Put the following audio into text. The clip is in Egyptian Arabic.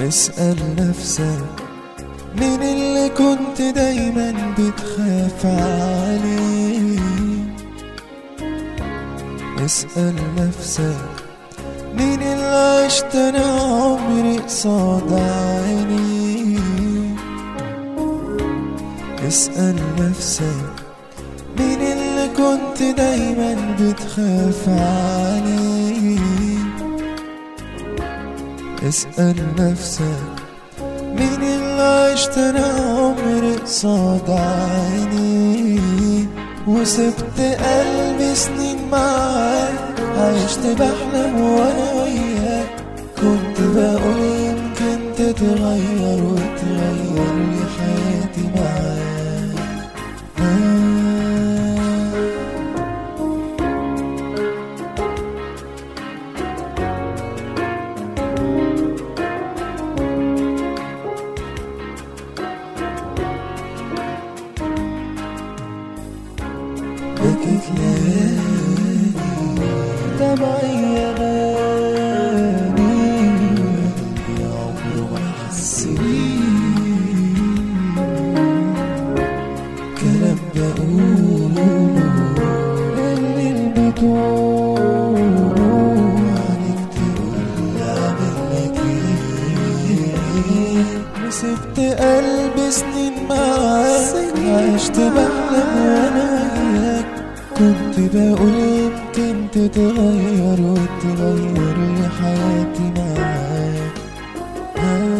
اسأل نفسك مين اللي كنت دايما بتخاف عليه اسأل نفسك مين اللي عشت انا عمري قصاد عيني اسأل نفسك مين اللي كنت دايما بتخاف عليه اسأل نفسك مين اللي عشت انا عمري قصاد عيني وسبت قلبي سنين معاك عشت بحلم وانا وياك كنت بقول يمكن تتغير وتغير لي حياتي معاك آه بكت ليالي دمعي غالي يا عمره ما حس بيه كلام بقوله اللي بتقوله عليك تقول اعمل لك ايه وسبت قلبي سنين معاك عشت بحلم وانا وياك كنت بقول يمكن تتغير وتغير لي حياتي معاك آه